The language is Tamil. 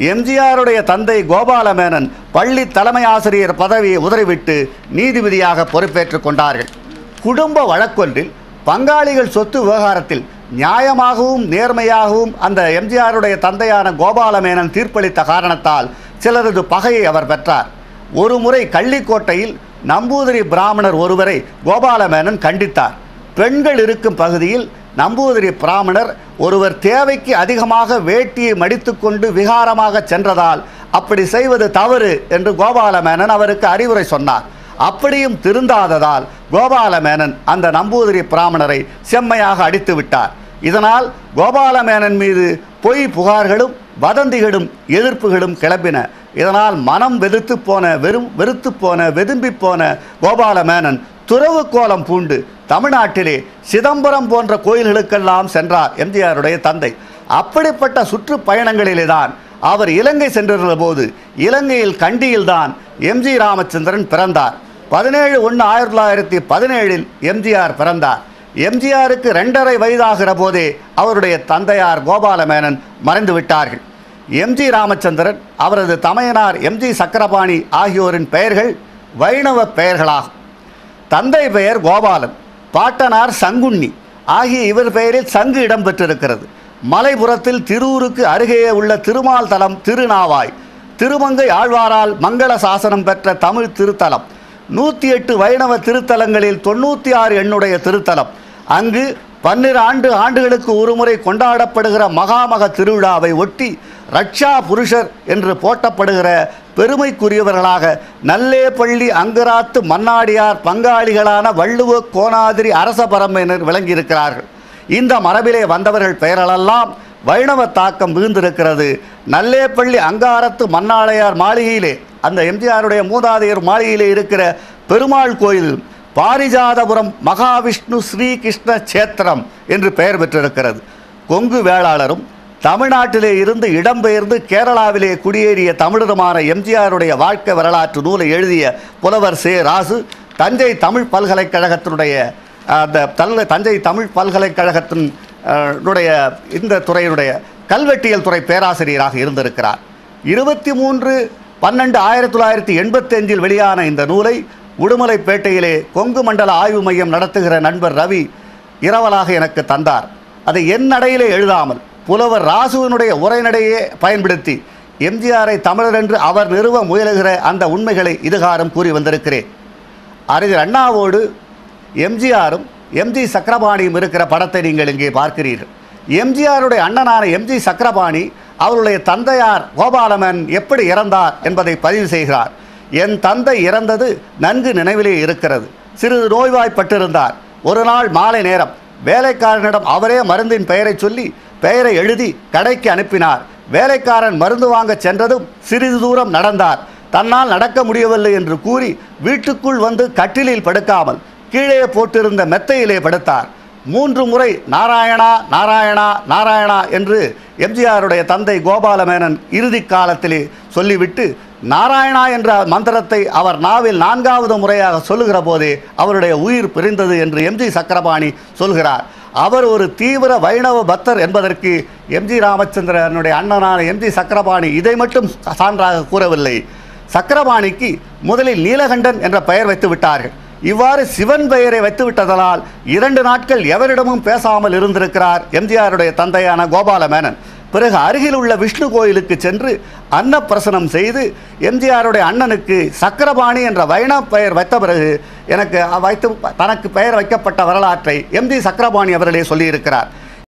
எம்ஜிஆருடைய தந்தை கோபாலமேனன் பள்ளி தலைமை ஆசிரியர் பதவியை உதறிவிட்டு நீதிபதியாக பொறுப்பேற்றுக் கொண்டார்கள் குடும்ப வழக்கொன்றில் பங்காளிகள் சொத்து விவகாரத்தில் நியாயமாகவும் நேர்மையாகவும் அந்த எம்ஜிஆருடைய தந்தையான கோபாலமேனன் தீர்ப்பளித்த காரணத்தால் சிலரது பகையை அவர் பெற்றார் ஒரு முறை கள்ளிக்கோட்டையில் நம்பூதிரி பிராமணர் ஒருவரை கோபாலமேனன் கண்டித்தார் பெண்கள் இருக்கும் பகுதியில் நம்பூதிரி பிராமணர் ஒருவர் தேவைக்கு அதிகமாக வேட்டியை மடித்துக்கொண்டு விகாரமாக சென்றதால் அப்படி செய்வது தவறு என்று கோபாலமேனன் அவருக்கு அறிவுரை சொன்னார் அப்படியும் திருந்தாததால் கோபாலமேனன் அந்த நம்பூதிரி பிராமணரை செம்மையாக அடித்து விட்டார் இதனால் கோபாலமேனன் மீது பொய் புகார்களும் வதந்திகளும் எதிர்ப்புகளும் கிளம்பின இதனால் மனம் வெறுத்து போன வெறும் வெறுத்து போன வெதும்பி போன கோபாலமேனன் துறவு கோலம் பூண்டு தமிழ்நாட்டிலே சிதம்பரம் போன்ற கோயில்களுக்கெல்லாம் சென்றார் எம்ஜிஆருடைய தந்தை அப்படிப்பட்ட சுற்றுப்பயணங்களிலே தான் அவர் இலங்கை சென்றிருந்த போது இலங்கையில் கண்டியில்தான் எம்ஜி ராமச்சந்திரன் பிறந்தார் பதினேழு ஒன்று ஆயிரத்தி தொள்ளாயிரத்தி பதினேழில் எம்ஜிஆர் பிறந்தார் எம்ஜிஆருக்கு ரெண்டரை வயதாகிற போதே அவருடைய தந்தையார் கோபாலமேனன் மறைந்து விட்டார்கள் எம்ஜி ராமச்சந்திரன் அவரது தமையனார் எம்ஜி சக்கரபாணி ஆகியோரின் பெயர்கள் வைணவ பெயர்களாகும் தந்தை பெயர் கோபாலன் பாட்டனார் சங்குண்ணி ஆகிய இவர் பெயரில் சங்கு இடம்பெற்றிருக்கிறது மலைபுறத்தில் திருவூருக்கு அருகே உள்ள திருமால் தலம் திருநாவாய் திருமங்கை ஆழ்வாரால் மங்கள சாசனம் பெற்ற தமிழ் திருத்தலம் நூற்றி எட்டு வைணவ திருத்தலங்களில் தொண்ணூற்றி ஆறு எண்ணுடைய திருத்தலம் அங்கு பன்னிரு ஆண்டு ஆண்டுகளுக்கு ஒருமுறை கொண்டாடப்படுகிற மகாமக திருவிழாவை ஒட்டி ரக்ஷா புருஷர் என்று போற்றப்படுகிற பெருமைக்குரியவர்களாக நல்லேப்பள்ளி அங்கராத்து மன்னாடியார் பங்காளிகளான வள்ளுவ கோணாதிரி அரச பரம்பரையினர் விளங்கியிருக்கிறார்கள் இந்த மரபிலே வந்தவர்கள் பெயரெல்லாம் வைணவ தாக்கம் மிகுந்திருக்கிறது நல்லேப்பள்ளி அங்காரத்து மன்னாளையார் மாளிகையிலே அந்த எம்ஜிஆருடைய மூதாதையர் மாளிகையிலே இருக்கிற பெருமாள் கோயில் பாரிஜாதபுரம் மகாவிஷ்ணு ஸ்ரீகிருஷ்ண சேத்திரம் என்று பெயர் பெற்றிருக்கிறது கொங்கு வேளாளரும் தமிழ்நாட்டிலே இருந்து இடம்பெயர்ந்து கேரளாவிலே குடியேறிய தமிழருமான எம்ஜிஆருடைய வாழ்க்கை வரலாற்று நூலை எழுதிய புலவர் சே ராசு தஞ்சை தமிழ் பல்கலைக்கழகத்தினுடைய அந்த தல் தஞ்சை தமிழ் பல்கலைக்கழகத்தின் அஹ், உடைய இந்த துறையினுடைய கல்வெட்டியல் துறை பேராசிரியராக இருந்திருக்கிறார் இருபத்தி மூன்று பன்னெண்டு ஆயிரத்தி தொள்ளாயிரத்தி எண்பத்தஞ்சில் வெளியான இந்த நூலை உடுமலைப்பேட்டையிலே கொங்கு மண்டல ஆய்வு மையம் நடத்துகிற நண்பர் ரவி இரவலாக எனக்கு தந்தார் அதை என் நடையிலே எழுதாமல் புலவர் ராசுவினுடைய உரைநடையே பயன்படுத்தி எம்ஜிஆரை தமிழர் என்று அவர் நிறுவ முயலுகிற அந்த உண்மைகளை இதுகாரம் கூறி வந்திருக்கிறேன் அறிஞர் அண்ணாவோடு எம்ஜிஆரும் எம்ஜி சக்கரபாணியும் இருக்கிற படத்தை நீங்கள் இங்கே பார்க்கிறீர்கள் எம்ஜிஆருடைய அண்ணனான எம்ஜி சக்கரபாணி அவருடைய தந்தையார் கோபாலமன் எப்படி இறந்தார் என்பதை பதிவு செய்கிறார் என் தந்தை இறந்தது நன்கு நினைவிலே இருக்கிறது சிறிது நோய்வாய்ப்பட்டிருந்தார் ஒரு நாள் மாலை நேரம் வேலைக்காரனிடம் அவரே மருந்தின் பெயரை சொல்லி பெயரை எழுதி கடைக்கு அனுப்பினார் வேலைக்காரன் மருந்து வாங்க சென்றதும் சிறிது தூரம் நடந்தார் தன்னால் நடக்க முடியவில்லை என்று கூறி வீட்டுக்குள் வந்து கட்டிலில் படுக்காமல் கீழே போட்டிருந்த மெத்தையிலே படுத்தார் மூன்று முறை நாராயணா நாராயணா நாராயணா என்று எம்ஜிஆருடைய தந்தை கோபாலமேனன் இறுதி காலத்திலே சொல்லிவிட்டு நாராயணா என்ற மந்திரத்தை அவர் நாவில் நான்காவது முறையாக சொல்லுகிற போதே அவருடைய உயிர் பிரிந்தது என்று எம்ஜி சக்கரபாணி சொல்கிறார் அவர் ஒரு தீவிர வைணவ பக்தர் என்பதற்கு எம்ஜி ராமச்சந்திரனுடைய அண்ணனான எம்ஜி சக்கரபாணி இதை மட்டும் சான்றாக கூறவில்லை சக்கரபாணிக்கு முதலில் நீலகண்டன் என்ற பெயர் வைத்து விட்டார்கள் இவ்வாறு சிவன் பெயரை வைத்து விட்டதனால் இரண்டு நாட்கள் எவரிடமும் பேசாமல் இருந்திருக்கிறார் எம்ஜிஆருடைய தந்தையான கோபாலமேனன் பிறகு அருகில் உள்ள விஷ்ணு கோயிலுக்கு சென்று அன்னப்பிரசனம் செய்து எம்ஜிஆருடைய அண்ணனுக்கு சக்கரபாணி என்ற வைணவ பெயர் வைத்த பிறகு எனக்கு வைத்து தனக்கு பெயர் வைக்கப்பட்ட வரலாற்றை எம்ஜி சக்கரபாணி அவர்களே சொல்லியிருக்கிறார்